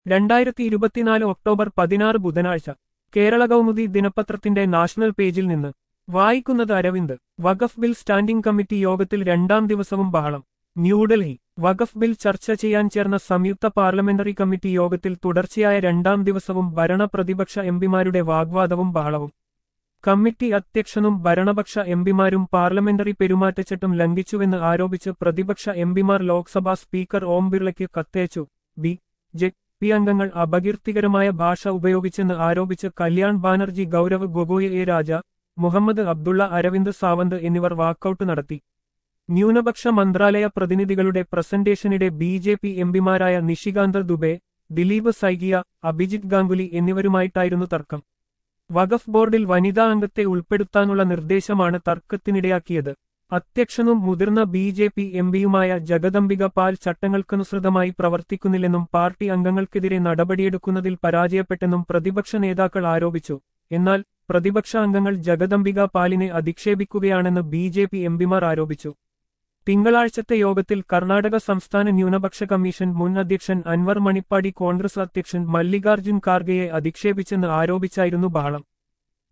രണ്ടായിരത്തി ഇരുപത്തിനാല് ഒക്ടോബർ പതിനാറ് ബുധനാഴ്ച കേരള കൗമുദി ദിനപത്രത്തിന്റെ നാഷണൽ പേജിൽ നിന്ന് വായിക്കുന്നത് Arvind Waqf bill standing committee യോഗത്തിൽ രണ്ടാം ദിവസവും ബഹളം ന്യൂഡൽഹി വഖഫ് ബിൽ ചർച്ച ചെയ്യാൻ ചേർന്ന സംയുക്ത പാർലമെന്ററി കമ്മിറ്റി യോഗത്തിൽ തുടർച്ചയായ രണ്ടാം ദിവസവും ഭരണ പ്രതിപക്ഷ എംപിമാരുടെ വാഗ്വാദവും ബഹളവും കമ്മിറ്റി അധ്യക്ഷനും ഭരണപക്ഷ എംപിമാരും പാർലമെന്ററി പെരുമാറ്റച്ചട്ടം ലംഘിച്ചുവെന്ന് ആരോപിച്ച് പ്രതിപക്ഷ എംപിമാർ ലോക്സഭാ സ്പീക്കർ ഓം ബിർളയ്ക്ക് കത്തയച്ചു ബി ജെ പി അംഗങ്ങൾ അപകീർത്തികരമായ ഭാഷ ഉപയോഗിച്ചെന്ന് ആരോപിച്ച് കല്യാൺ ബാനർജി ഗൌരവ് ഗൊഗോയ് എ രാജ മുഹമ്മദ് അബ്ദുള്ള അരവിന്ദ് സാവന്ത് എന്നിവർ വാക്കൌട്ട് നടത്തി ന്യൂനപക്ഷ മന്ത്രാലയ പ്രതിനിധികളുടെ പ്രസന്റേഷനിടെ ബി ജെ പി എംപിമാരായ നിഷികാന്ത് ദുബെ ദിലീപ് സൈകിയ അഭിജിത് ഗാംഗുലി എന്നിവരുമായിട്ടായിരുന്നു തർക്കം വഖഫ് ബോർഡിൽ വനിതാ അംഗത്തെ ഉൾപ്പെടുത്താനുള്ള നിർദ്ദേശമാണ് തർക്കത്തിനിടയാക്കിയത് അധ്യക്ഷനും മുതിർന്ന ബി ജെ പി എംപിയുമായ ജഗദംബിക പാൽ ചട്ടങ്ങൾക്കനുസൃതമായി പ്രവർത്തിക്കുന്നില്ലെന്നും പാർട്ടി അംഗങ്ങൾക്കെതിരെ നടപടിയെടുക്കുന്നതിൽ പരാജയപ്പെട്ടെന്നും പ്രതിപക്ഷ നേതാക്കൾ ആരോപിച്ചു എന്നാൽ പ്രതിപക്ഷ അംഗങ്ങൾ ജഗദംബിക പാലിനെ അധിക്ഷേപിക്കുകയാണെന്ന് ബി ജെ പി എംപിമാർ ആരോപിച്ചു തിങ്കളാഴ്ചത്തെ യോഗത്തിൽ കർണാടക സംസ്ഥാന ന്യൂനപക്ഷ കമ്മീഷൻ മുൻ അധ്യക്ഷൻ അൻവർ മണിപ്പാടി കോൺഗ്രസ് അധ്യക്ഷൻ മല്ലികാർജുൻ ഖാർഗെയെ അധിക്ഷേപിച്ചെന്ന് ആരോപിച്ചായിരുന്നു ബഹളം